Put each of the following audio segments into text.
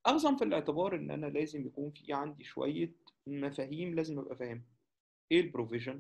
اخذا في الاعتبار ان انا لازم يكون في عندي شويه مفاهيم لازم ابقى فاهمها ايه البروفيجن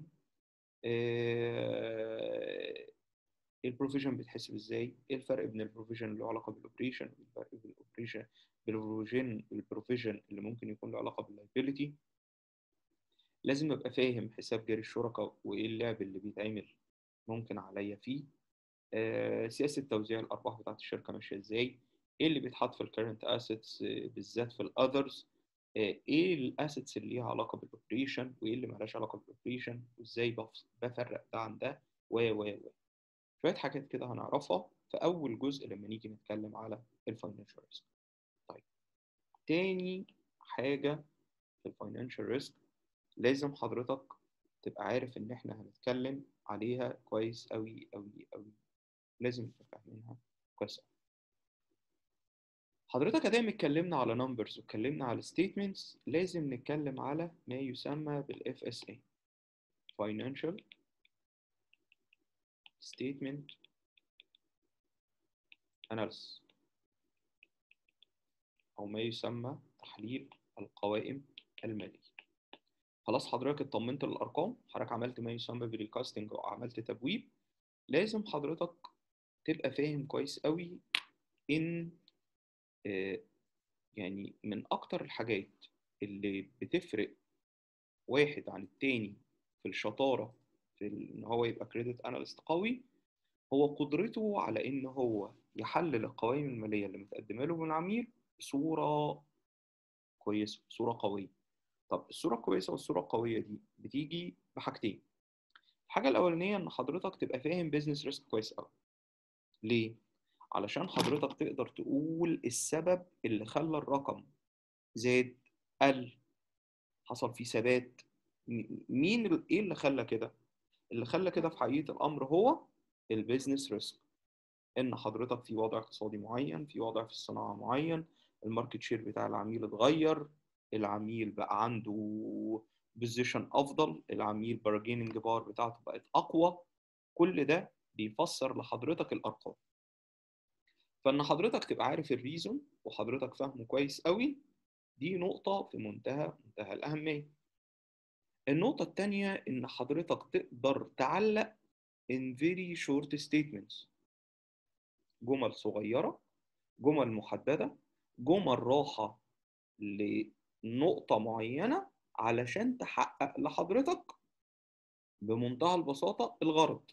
ايه البروفيجن بيتحسب ازاي ايه الفرق بين البروفيجن اللي له علاقه بالاوبريشن والفرق بين الاوبريشن بالبروفيجن البروفيجن اللي ممكن يكون له علاقه باللايبيليتي لازم ابقى فاهم حساب جاري الشركاء وايه اللعب اللي بيتعمل ممكن عليا فيه آه، سياسه توزيع الارباح بتاعت الشركه ماشيه ازاي ايه اللي بيتحط في الكرنت اسيتس بالذات في الاذرز ايه الاسيتس اللي ليها علاقه بالاوبريشن وايه اللي مالهاش علاقه بالاوبريشن وازاي بف- بفرق ده عن ده و و و شويه حاجات كده هنعرفها في اول جزء لما نيجي نتكلم على الفاينانشال ريسك طيب تاني حاجه في الفاينانشال ريسك لازم حضرتك تبقى عارف ان احنا هنتكلم عليها كويس قوي قوي قوي لازم نبقى فاهمينها كويس قوي حضرتك ادام اتكلمنا على نمبرز واتكلمنا على ستيتمنتس لازم نتكلم على ما يسمى بالاف اس اي financial statement analysis او ما يسمى تحليل القوائم الماليه خلاص حضرتك اطمنت للارقام حضرتك عملت ما يسمى بريكاستنج او عملت تبويب لازم حضرتك تبقى فاهم كويس قوي ان آه، يعني من اكتر الحاجات اللي بتفرق واحد عن التاني في الشطارة في ال- ان هو يبقى كريدت اناليست قوي هو قدرته على ان هو يحلل القوائم المالية اللي متقدمة له من العميل بصورة كويسة بصورة قوية طب الصورة الكويسة والصورة القوية دي بتيجي بحاجتين الحاجة الأولانية إن حضرتك تبقى فاهم بيزنس ريسك كويس أوي ليه؟ علشان حضرتك تقدر تقول السبب اللي خلى الرقم زاد قل حصل فيه ثبات م- مين ال- ايه اللي خلى كده اللي خلى كده في حقيقة الأمر هو البيزنس ريسك إن حضرتك في وضع اقتصادي معين في وضع في الصناعة معين الماركت شير بتاع العميل اتغير العميل بقى عنده بوزيشن أفضل العميل بارجيننج بار بتاعته بقت أقوى كل ده بيفسر لحضرتك الأرقام فإن حضرتك تبقى عارف الريزون وحضرتك فاهمه كويس قوي دي نقطة في منتهى منتهى الأهمية النقطة التانية إن حضرتك تقدر تعلق in very short statements جمل صغيرة جمل محددة جمل راحة لنقطة معينة علشان تحقق لحضرتك بمنتهى البساطة الغرض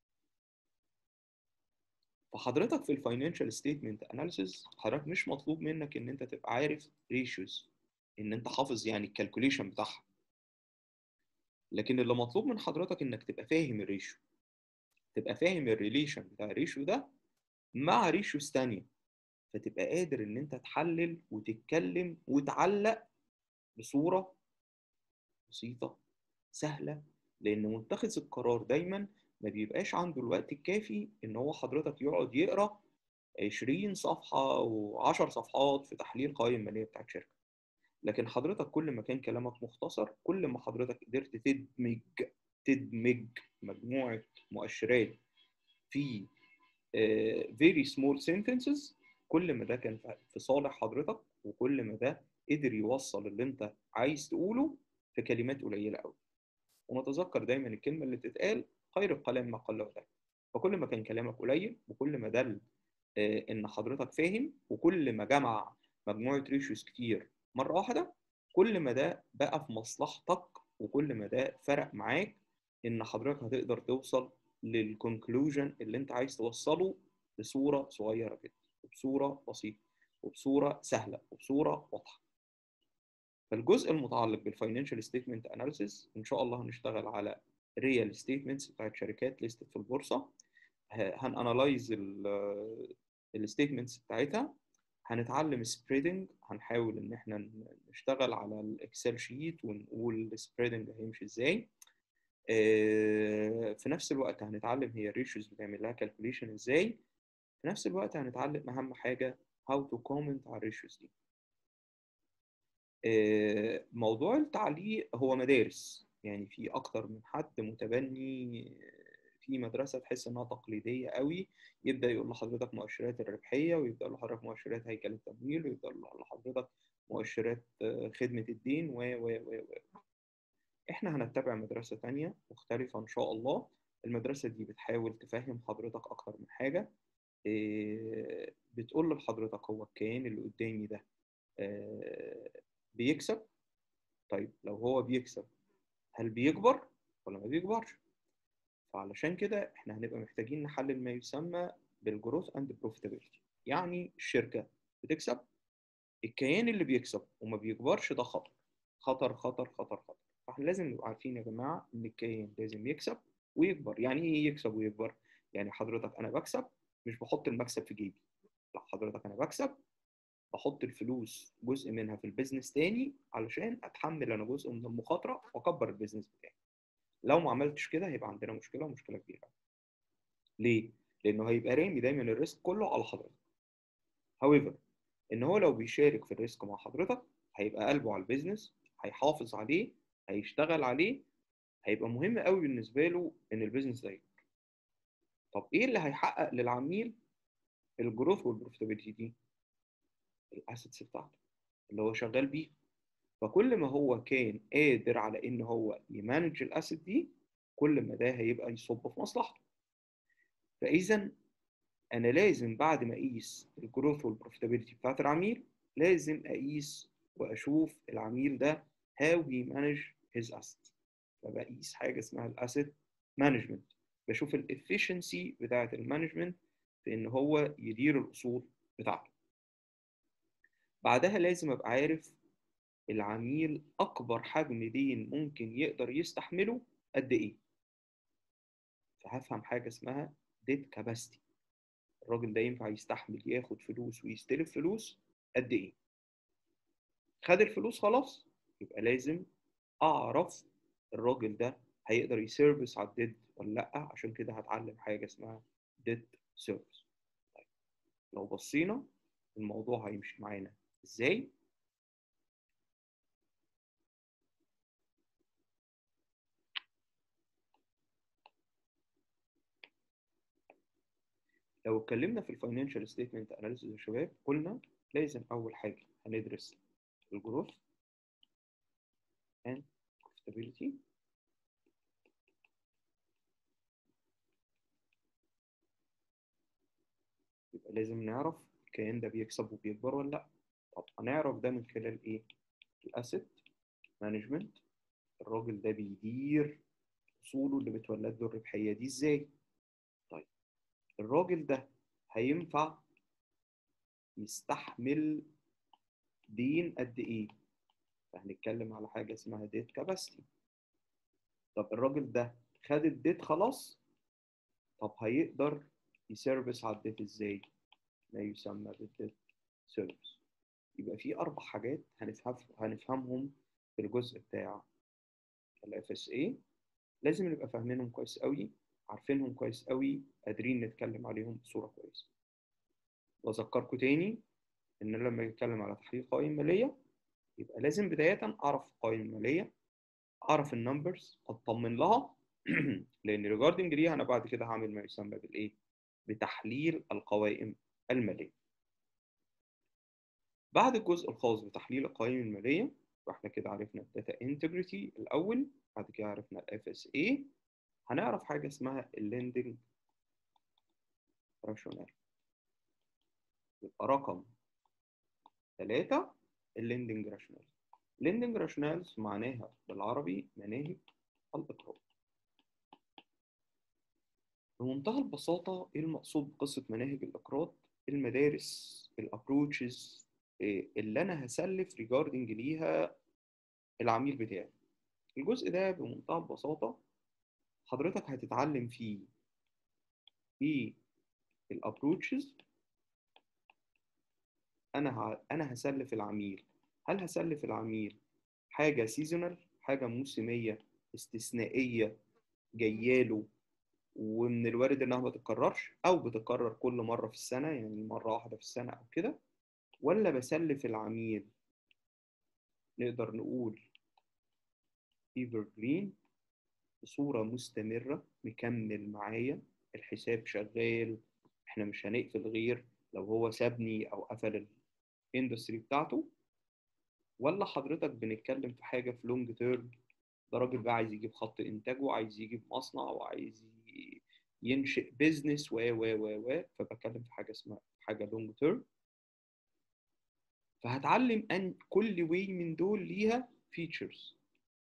فحضرتك في الفاينانشال ستيتمنت اناليسيس حضرتك مش مطلوب منك ان انت تبقى عارف ريشيوز ان انت حافظ يعني الكالكوليشن بتاعها لكن اللي مطلوب من حضرتك انك تبقى فاهم الريشيو تبقى فاهم الريليشن بتاع الريشيو ده مع ريشيوز تانية فتبقى قادر ان انت تحلل وتتكلم وتعلق بصورة بسيطة سهلة لان متخذ القرار دايما ما بيبقاش عنده الوقت الكافي ان هو حضرتك يقعد يقرا 20 صفحة و10 صفحات في تحليل قوائم مالية بتاعت شركة لكن حضرتك كل ما كان كلامك مختصر كل ما حضرتك قدرت تدمج تدمج مجموعة مؤشرات في آه، very small sentences كل ما ده كان في صالح حضرتك وكل ما ده قدر يوصل اللي انت عايز تقوله في كلمات قليلة قوي ونتذكر دايما الكلمة اللي بتتقال خير الكلام ما قل ودل فكل ما كان كلامك قليل وكل ما دل آه، ان حضرتك فاهم وكل ما جمع مجموعة ريشيوز كتير مرة واحدة كل ما ده بقى في مصلحتك وكل ما ده فرق معاك ان حضرتك هتقدر توصل للكونكلوجن اللي انت عايز توصله بصورة صغيرة جدا وبصورة بسيطة وبصورة سهلة وبصورة واضحة فالجزء المتعلق بالفاينانشال ستيتمنت اناليسيس ان شاء الله هنشتغل على ريال ستيتمنتس بتاعت شركات ليستد في البورصة هنانلايز الستيتمنتس بتاعتها هنتعلم سبريدنج هنحاول ان احنا نشتغل على الاكسل شيت ونقول السبريدنج هيمشي ازاي آه، في نفس الوقت هنتعلم هي الريشيوز بتعمل لها كالكوليشن ازاي في نفس الوقت هنتعلم اهم حاجه how to comment على الريشيوز دي آه، موضوع التعليق هو مدارس يعني في اكتر من حد متبني في مدرسه تحس انها تقليديه قوي يبدا يقول لحضرتك مؤشرات الربحيه ويبدا يقول لحضرتك مؤشرات هيكل التمويل ويبدا يقول لحضرتك مؤشرات خدمه الدين و و و و احنا هنتبع مدرسه تانية مختلفه ان شاء الله المدرسه دي بتحاول تفهم حضرتك اكتر من حاجه بتقول لحضرتك هو الكيان اللي قدامي ده بيكسب طيب لو هو بيكسب هل بيكبر ولا ما بيكبرش فعلشان كده احنا هنبقى محتاجين نحلل ما يسمى بالجروث اند بروفيتابيلتي يعني الشركه بتكسب الكيان اللي بيكسب وما بيكبرش ده خطر خطر خطر خطر خطر فاحنا لازم نبقى عارفين يا جماعه ان الكيان لازم يكسب ويكبر يعني ايه يكسب ويكبر يعني حضرتك انا بكسب مش بحط المكسب في جيبي لا حضرتك انا بكسب بحط الفلوس جزء منها في البيزنس تاني علشان اتحمل انا جزء من المخاطره واكبر البيزنس بتاعي لو ما عملتش كده هيبقى عندنا مشكله ومشكله كبيره ليه لانه هيبقى رامي دايما الريسك كله على حضرتك however ان هو لو بيشارك في الريسك مع حضرتك هيبقى قلبه على البيزنس هيحافظ عليه هيشتغل عليه هيبقى مهم قوي بالنسبه له ان البيزنس ده يكبر طب ايه اللي هيحقق للعميل الجروث والبروفيتابيلتي دي الاسيتس بتاعته اللي هو شغال بيه فكل ما هو كان قادر على ان هو يمانج الاسيت دي كل ما ده هيبقى يصب في مصلحته فاذا انا لازم بعد ما اقيس الجروث والبروفيتابيلتي بتاعت العميل لازم اقيس واشوف العميل ده how he manage his asset فبقيس حاجه اسمها الاسيت مانجمنت بشوف الافشنسي بتاعه المانجمنت في ان هو يدير الاصول بتاعته بعدها لازم ابقى عارف العميل اكبر حجم دين ممكن يقدر يستحمله قد ايه فهفهم حاجه اسمها ديت كاباسيتي الراجل ده ينفع يستحمل ياخد فلوس ويستلف فلوس قد ايه خد الفلوس خلاص يبقى لازم اعرف الراجل ده هيقدر يسيرفيس على الديد ولا لا عشان كده هتعلم حاجه اسمها ديد سيرفيس طيب لو بصينا الموضوع هيمشي معانا ازاي لو اتكلمنا في الفاينانشال ستيتمنت اناليسيس يا شباب قلنا لازم اول حاجه هندرس الجروث and profitability يبقى لازم نعرف الكيان ده بيكسب وبيكبر ولا لا طب هنعرف ده من خلال ايه الاسيت مانجمنت الراجل ده بيدير اصوله اللي بتولد له الربحيه دي ازاي طيب الراجل ده هينفع يستحمل دين قد ايه فهنتكلم على حاجه اسمها ديت كاباسيتي طب الراجل ده خد الديت خلاص طب هيقدر يسيرفيس على الديت ازاي ما يسمى بالديت سيرفيس يبقى في اربع حاجات هنفهم هنفهمهم في الجزء بتاع الاف اس اي لازم نبقى فاهمينهم كويس قوي عارفينهم كويس قوي قادرين نتكلم عليهم بصوره كويسه واذكركم تاني ان لما نتكلم على تحليل قوائم ماليه يبقى لازم بدايه اعرف القوائم الماليه اعرف النمبرز اطمن لها لان ريجاردنج ليها انا بعد كده هعمل ما يسمى بالايه بتحليل القوائم الماليه بعد الجزء الخاص بتحليل القوائم الماليه واحنا كده عرفنا الداتا انتجريتي الاول بعد كده عرفنا الاف اس اي هنعرف حاجه اسمها الليندنج راشونال يبقى رقم ثلاثة الليندنج راشونال الليندنج راشونالز معناها بالعربي مناهج الإقراض بمنتهى البساطة إيه المقصود بقصة مناهج الإقراض المدارس الابروتشز اللي أنا هسلف ريجاردنج ليها العميل بتاعي الجزء ده بمنتهى البساطة حضرتك هتتعلم فيه ايه الابروتشز انا ه... انا هسلف العميل هل هسلف العميل حاجه سيزونال حاجه موسميه استثنائيه جاياله ومن الوارد انها ما تتكررش او بتتكرر كل مره في السنه يعني مره واحده في السنه او كده ولا بسلف العميل نقدر نقول ايفر جرين بصوره مستمره مكمل معايا الحساب شغال احنا مش هنقفل غير لو هو سابني او قفل الاندستري بتاعته ولا حضرتك بنتكلم في حاجه في لونج تيرم ده راجل بقى عايز يجيب خط انتاج وعايز يجيب مصنع وعايز ينشئ بيزنس و و و و فبتكلم في حاجه اسمها حاجه لونج تيرم فهتعلم ان كل واي من دول ليها فيتشرز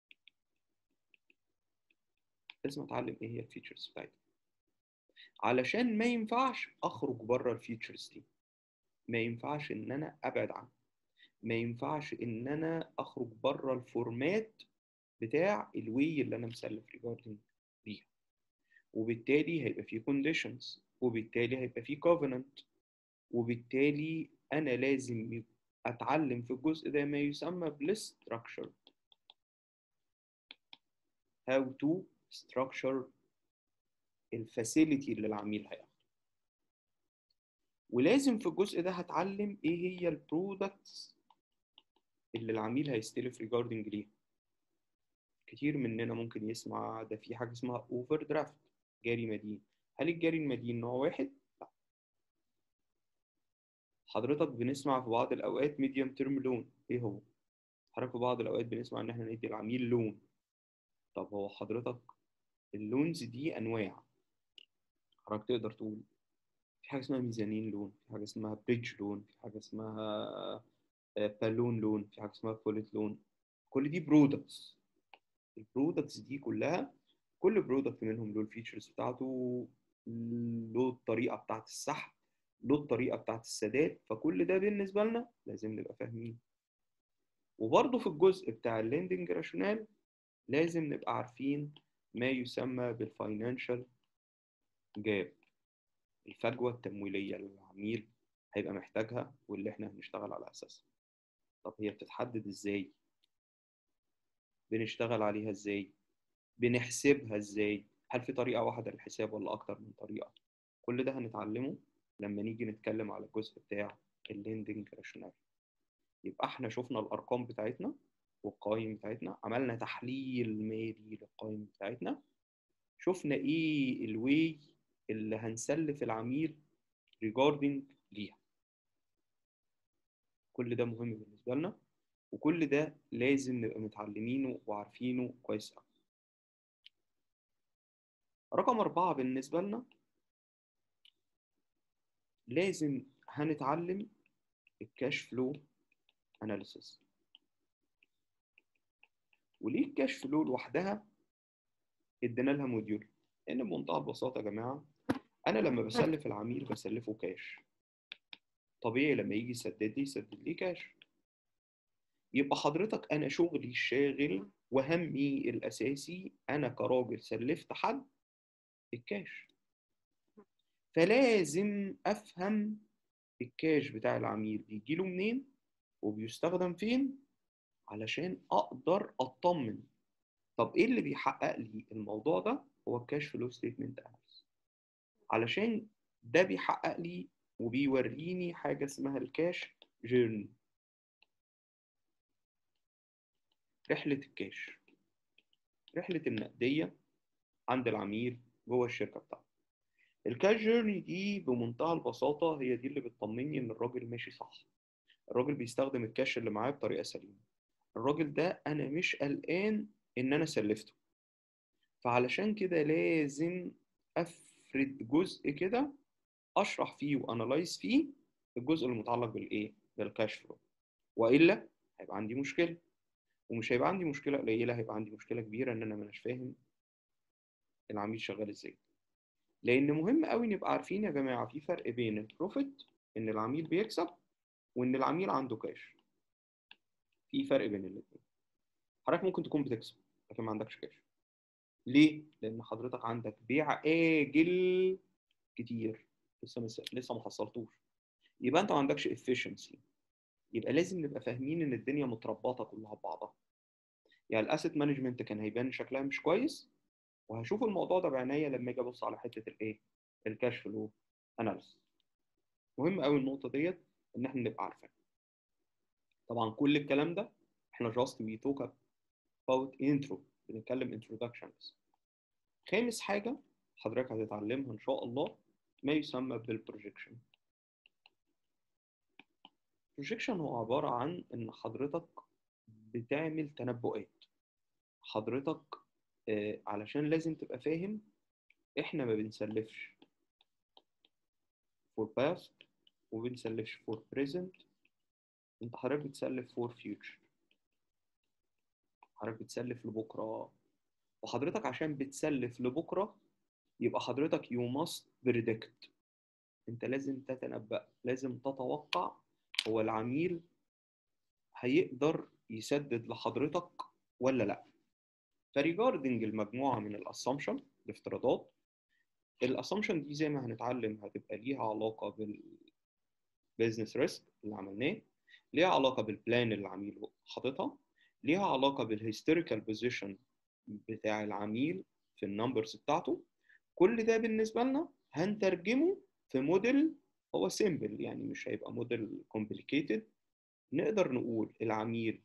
لازم اتعلم ايه هي الفيتشرز بتاعتها علشان ما ينفعش اخرج بره الفيتشرز دي ما ينفعش ان انا ابعد عنها ما ينفعش ان انا اخرج بره الفورمات بتاع الوي اللي انا مسلف ريجاردنج بيها وبالتالي هيبقى فيه conditions وبالتالي هيبقى فيه covenant وبالتالي انا لازم اتعلم في الجزء ده ما يسمى بالstructure how to structure الفاسيلتي اللي العميل هياخده ولازم في الجزء ده هتعلم ايه هي البرودكتس اللي العميل هيستلف ريجاردنج ليها كتير مننا ممكن يسمع ده في حاجه اسمها اوفر درافت جاري مدين هل الجاري المدين نوع واحد لا حضرتك بنسمع في بعض الاوقات ميديوم تيرم لون ايه هو حضرتك في بعض الاوقات بنسمع ان احنا ندي العميل لون طب هو حضرتك اللونز دي انواع حضرتك تقدر تقول في حاجه اسمها ميزانين لون في حاجه اسمها بريدج لون في حاجه اسمها بالون لون في حاجه اسمها بوليت لون كل دي برودكتس البرودكتس دي كلها كل برودكت منهم له الفيتشرز بتاعته له الطريقه بتاعت السحب له الطريقه بتاعت السداد فكل ده بالنسبه لنا لازم نبقى فاهمين وبرضه في الجزء بتاع الليندنج راشونال لازم نبقى عارفين ما يسمى بالفاينانشال جاب الفجوه التمويليه اللي العميل هيبقى محتاجها واللي احنا هنشتغل على اساسها طب هي بتتحدد ازاي بنشتغل عليها ازاي بنحسبها ازاي هل في طريقه واحده للحساب ولا اكتر من طريقه كل ده هنتعلمه لما نيجي نتكلم على الجزء بتاع الليندنج راشونال يبقى احنا شفنا الارقام بتاعتنا والقوائم بتاعتنا عملنا تحليل مالي للقوائم بتاعتنا شفنا ايه الواي اللي هنسلف العميل ريجاردنج ليها كل ده مهم بالنسبه لنا وكل ده لازم نبقى متعلمينه وعارفينه كويس قوي رقم أربعة بالنسبة لنا لازم هنتعلم الكاش فلو اناليسيس وليه الكاش فلو لوحدها ادينا لها موديول لان بمنتهى البساطه يا جماعه انا لما بسلف العميل بسلفه كاش طبيعي لما يجي يسدد لي يسدد لي كاش يبقى حضرتك انا شغلي الشاغل وهمي الاساسي انا كراجل سلفت حد الكاش فلازم افهم الكاش بتاع العميل بيجيله منين وبيستخدم فين علشان اقدر اطمن طب ايه اللي بيحقق لي الموضوع ده هو الكاش فلو ستيتمنت اناليسيس علشان ده بيحقق لي وبيوريني حاجه اسمها الكاش جيرني رحله الكاش رحله النقديه عند العميل جوه الشركه بتاعته الكاش جيرني دي بمنتهى البساطه هي دي اللي بتطمني ان الراجل ماشي صح الراجل بيستخدم الكاش اللي معاه بطريقه سليمه الراجل ده انا مش قلقان ان انا سلفته فعلشان كده لازم افرد جزء كده اشرح فيه وانالايز فيه الجزء المتعلق بالايه بالكاش فلو والا هيبقى عندي مشكله ومش هيبقى عندي مشكله قليله هيبقى عندي مشكله كبيره ان انا مش فاهم العميل شغال ازاي لان مهم قوي نبقى عارفين يا جماعه في فرق بين البروفيت ان العميل بيكسب وان العميل عنده كاش في فرق بين الاثنين حضرتك ممكن تكون بتكسب لكن ما عندكش كاش ليه لان حضرتك عندك بيع اجل كتير لسه مس... لسه ما حصلتوش يبقى انت ما عندكش efficiency يبقى لازم نبقى فاهمين ان الدنيا متربطه كلها ببعضها يعني الاسيت مانجمنت كان هيبان شكلها مش كويس وهشوف الموضوع ده بعناية لما اجي ابص على حته الايه الكاش فلو اناليسيس مهم قوي النقطه ديت ان احنا نبقى عارفين طبعا كل الكلام ده احنا جاست وي توك about intro بنتكلم introduction بس خامس حاجه حضرتك هتتعلمها ان شاء الله ما يسمى بالبروجيكشن البروجيكشن هو عباره عن ان حضرتك بتعمل تنبؤات حضرتك آه، علشان لازم تبقى فاهم احنا ما بنسلفش for past وما بنسلفش for present انت حضرتك بتسلف for future حضرتك بتسلف لبكره وحضرتك عشان بتسلف لبكره يبقى حضرتك you must predict انت لازم تتنبأ لازم تتوقع هو العميل هيقدر يسدد لحضرتك ولا لا فريجاردنج المجموعه من الاسامبشن الافتراضات الاسامبشن دي زي ما هنتعلم هتبقى ليها علاقه بالبيزنس ريسك اللي عملناه ليها علاقه بالبلان اللي العميل حاططها ليها علاقه بالهيستوريكال بوزيشن بتاع العميل في النمبرز بتاعته كل ده بالنسبه لنا هنترجمه في موديل هو سيمبل يعني مش هيبقى موديل كومبليكيتد نقدر نقول العميل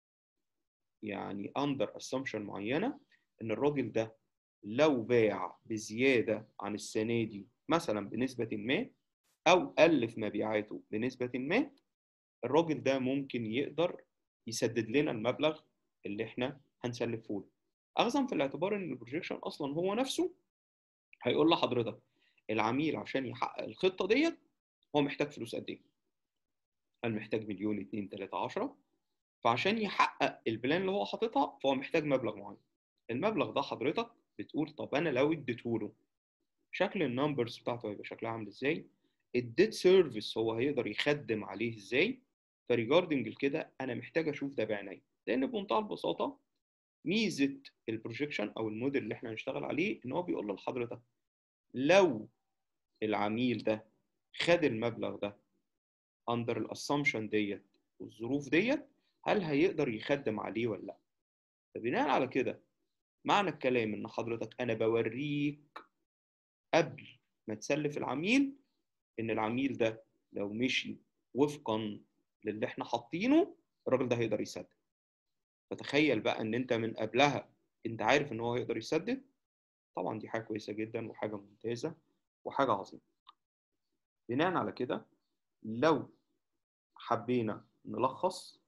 يعني اندر اسامبشن معينه ان الراجل ده لو باع بزياده عن السنه دي مثلا بنسبه ما او قل في مبيعاته بنسبه ما الراجل ده ممكن يقدر يسدد لنا المبلغ اللي احنا هنسلفه له اخذا في الاعتبار ان البروجيكشن اصلا هو نفسه هيقول لحضرتك العميل عشان يحقق الخطه ديت هو محتاج فلوس قد ايه هل محتاج مليون اتنين تلاته عشرة فعشان يحقق البلان اللي هو حاططها فهو محتاج مبلغ معين المبلغ ده حضرتك بتقول طب انا لو اديته له شكل النمبرز بتاعته هيبقى شكلها عامل ازاي الديت سيرفيس هو هيقدر يخدم عليه ازاي فريجاردنج كده انا محتاج اشوف ده بعيني لان بمنتهى البساطه ميزه البروجيكشن او الموديل اللي احنا هنشتغل عليه ان هو بيقول لحضرتك لو العميل ده خد المبلغ ده اندر الاسامبشن ديت والظروف ديت هل هيقدر يخدم عليه ولا لا فبناء على كده معنى الكلام ان حضرتك انا بوريك قبل ما تسلف العميل ان العميل ده لو مشي وفقا للي احنا حاطينه الراجل ده هيقدر يسدد فتخيل بقى ان انت من قبلها انت عارف ان هو هيقدر يسدد طبعا دي حاجه كويسه جدا وحاجه ممتازه وحاجه عظيمه بناء على كده لو حبينا نلخص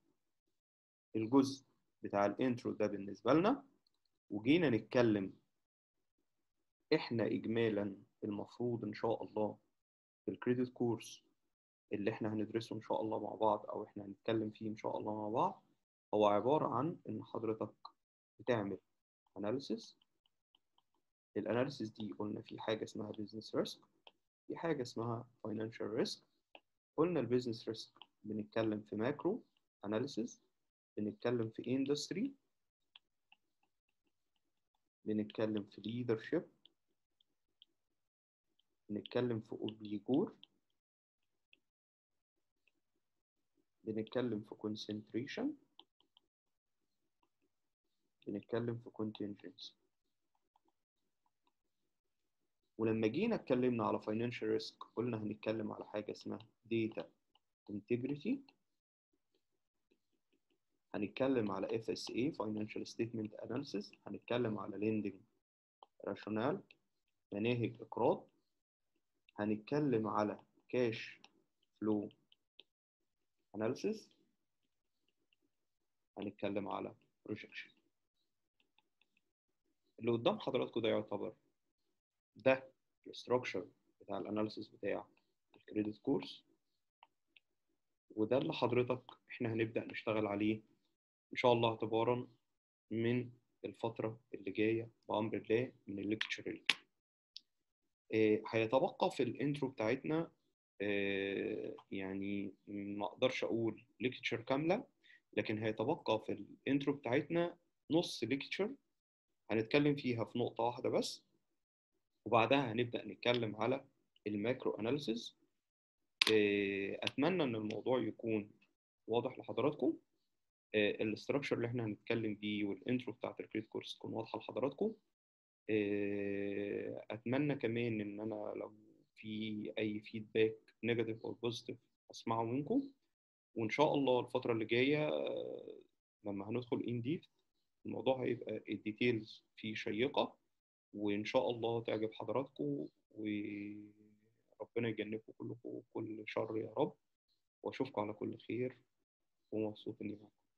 الجزء بتاع الانترو ده بالنسبه لنا وجينا نتكلم احنا اجمالا المفروض ان شاء الله في الكريدت كورس اللي احنا هندرسه ان شاء الله مع بعض او احنا هنتكلم فيه ان شاء الله مع بعض هو عبارة عن ان حضرتك بتعمل اناليسيس الاناليسيس دي قلنا في حاجة اسمها business risk في حاجة اسمها financial risk قلنا البيزنس ريسك بنتكلم في ماكرو اناليسيس بنتكلم في اندستري بنتكلم في leadership بنتكلم في اوبليجور بنتكلم في concentration بنتكلم في contingency ولما جينا اتكلمنا على financial risk قلنا هنتكلم على حاجة اسمها data integrity هنتكلم على FSA Financial Statement Analysis هنتكلم على lending rationale مناهج إقراض هنتكلم على cash flow analysis هنتكلم على projection اللي قدام حضراتكم ده يعتبر ده الاستراكشر بتاع الاناليسيس بتاع الكريدت كورس وده اللي حضرتك احنا هنبدأ نشتغل عليه ان شاء الله اعتبارا من الفترة اللي جاية بأمر الله من الليكتشر اللي آه هيتبقى في الانترو بتاعتنا آه يعني ما اقدرش اقول ليكتشر كاملة لكن هيتبقى في الانترو بتاعتنا نص ليكتشر هنتكلم فيها في نقطة واحدة بس وبعدها هنبدأ نتكلم على الماكرو اناليسيز اتمنى ان الموضوع يكون واضح لحضراتكم الاستراكشر اللي احنا هنتكلم بيه والانترو بتاعت الكريت كورس تكون واضحه لحضراتكم اتمنى كمان ان انا لو في اي فيدباك نيجاتيف او بوزيتيف اسمعه منكم وان شاء الله الفتره اللي جايه لما هندخل ان ديب الموضوع هيبقى الديتيلز فيه شيقه وإن شاء الله تعجب حضراتكم وربنا يجنبكم كلكم كل شر يا رب وأشوفكم على كل خير ومبسوط إني معاكم